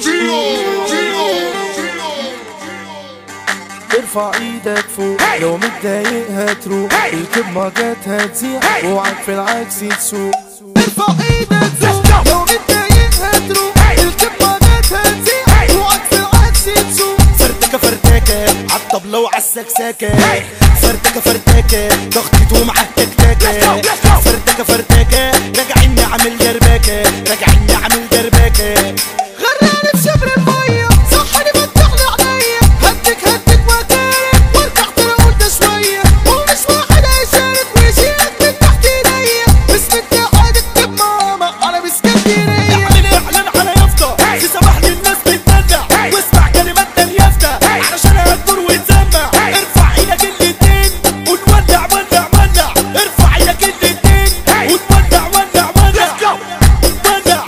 ارفع ايدك فوق لو متضايق هتروح الكب جات هتزيع اوعك في العكس تسوق ارفع ايدك فوق لو متضايق هتروح الكب جات هتزيع اوعك في العكس تسوق فرتكة فرتكة عالطبلة وعالسكسكة فرتكة فرتكة ضغطته مع التكتكة فرتكة فرتكة راجعين نعمل دربكة راجعين نعمل دربكة غرقني في شبر المية صحني فتح لي عينيا هدك هدك وكالك وارجع ترى قلت شوية ومش واحد هيشارك ويشيلك من تحت ايديا باسم اتحاد الكب ماما انا باسكندرية اعمل اعلان على يافطة في صباح للناس بتدلع واسمع كلمات اليافطة علشان هتدور وتسمع ارفع ايدك الاتنين ونولع ولع ولع ارفع ايدك الاتنين ونولع ولع ولع ولع ولع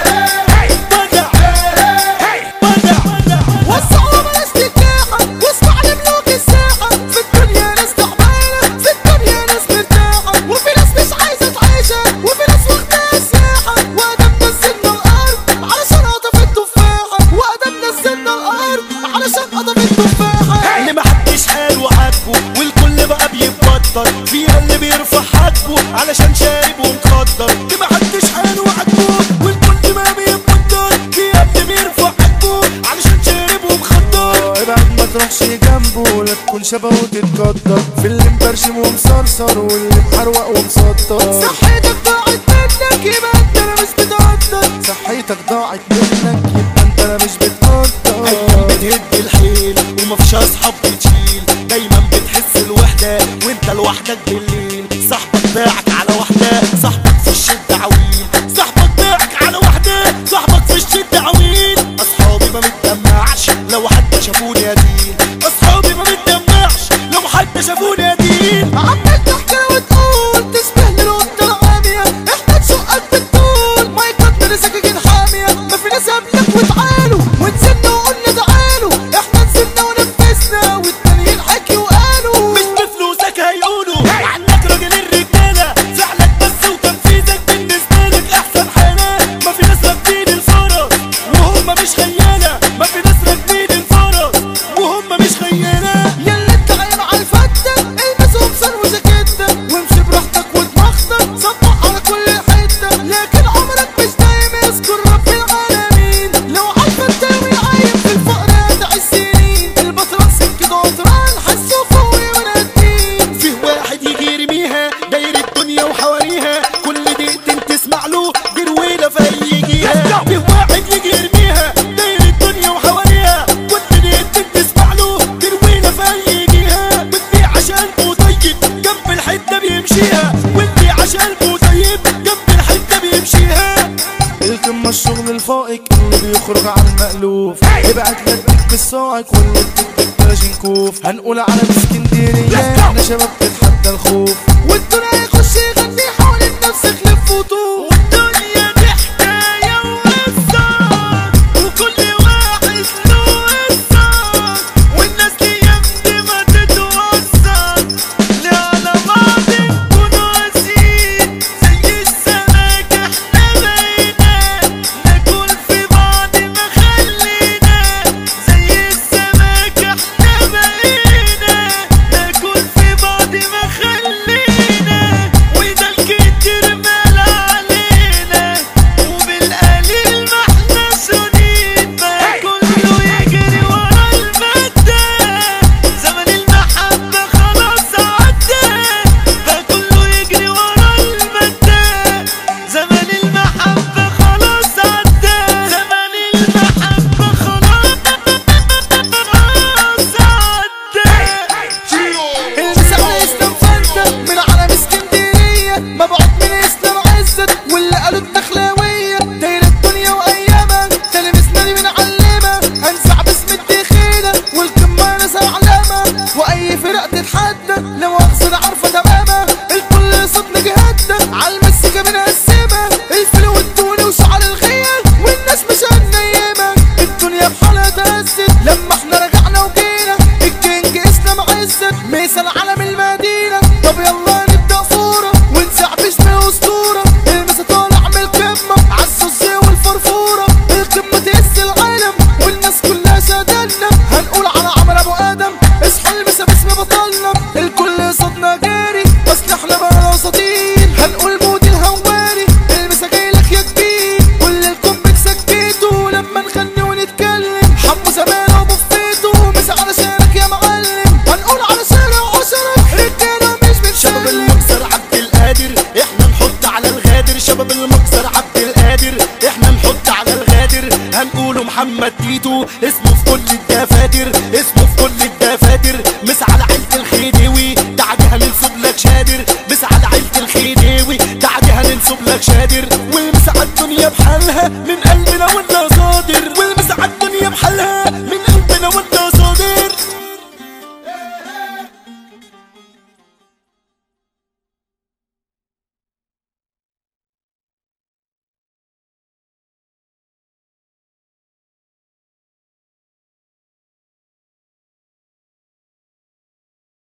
ولع وسعوا بلاش تتلاحى واسمع لملوك الساحة في الدنيا ناس تعبانة في الدنيا ناس مرتاحة وفي ناس مش عايزة تعيشها وفي ناس واخداها سياحة وأدم نزلنا الأرض علشان قطف التفاحة وأدم نزلنا الأرض علشان قطف التفاحة اللي محدش قال وعاتبه والكل بقى بيتبطل فيها اللي بيرفع حاجبه علشان شارب ومخدر اللي محدش قال وعاتبه والكل بقى بيتبطل فيها اللي بيرفع حاجبه علشان شارب ومخدر ابعد ما تروحش جنبه لا تكون شبهه وتتقدر في اللي مبرشم ومصرصر واللي محروق ومسطر صحتك ضاعت منك يبقى انت لا مش بتقدر صحتك ضاعت منك يبقى انت لا مش بتقدر ايام بتهد الحيل ومفيش اصحاب بتشيل دايما بتحس الوحده وانت لوحدك بالليل صاحبك باعك على واحده صاحبك في الشده عويل صاحبك باعك على واحده صاحبك في الشده عويل اصحابي ما متدمعش لو حد شافوني يدين اصحابي ما متدمعش لو حد شافوني يدين عمال تحكي وتقول تشبه للقطة العامية احنا تشقك بالطول مايكات من سكاكين حامية ما في ناس قبلك وتعالوا ونزلنا وقلنا تعالوا احنا نزلنا ونفذنا والتانيين حكي وقالوا مش بفلوسك هيقولوا عنك راجل الرجالة فعلك بس وتنفيذك بالنسبة لك أحسن حالة ما في ناس راكبين الفرس وهم مش خيالة ما في ناس راكبين الفرس وهم مش خيالة يلا انت عين على الفتة البس قمصان وجاكيتة وامشي براحتك ودماغتك صبح على كل حتة لكن عمرك مش دايم يذكر رب العالمين لو عارفة التاوي عايم في الفقر هتعيش سنين البطران سكة عطران حسوا فوقي ونادين فيه واحد يجي يرميها داير الدنيا وحواليها كل دقيقتين تسمع له جرويلة فيجيها فيه واحد يجي يرميها داير الدنيا وحواليها كل دقيقتين تسمع له جرويلة فيجيها واللي عشان طيب جنب الحتة بيمشيها واللي عشان طيب جنب الحتة بيمشيها القمة الشغل الفائق اللي بيخرج عن المألوف ابعت لك بالصاعق واللي بتكتب كلاشينكوف هنقول على اسكندرية احنا شباب تتحدى الخوف والدنيا يخش يغني حوالين نفسك لف وطوف والدنيا دي حكاية وقصة وكل واحد له قصة والناس دي يمدي ما تتوصل لا على بعض نكون قاسيين زي السمك احنا بقينا ناكل في بعض ما خلينا زي السمك احنا بقينا ناكل في بعض ما خلينا محمد تيتو اسمه في كل الدفاتر اسمه في كل الدفاتر مس على عيلة الخديوي تعديها ننسب لك شادر مس على عيلة الخديوي تعديها ننسب لك شادر والمس على الدنيا بحالها من قلبنا والناس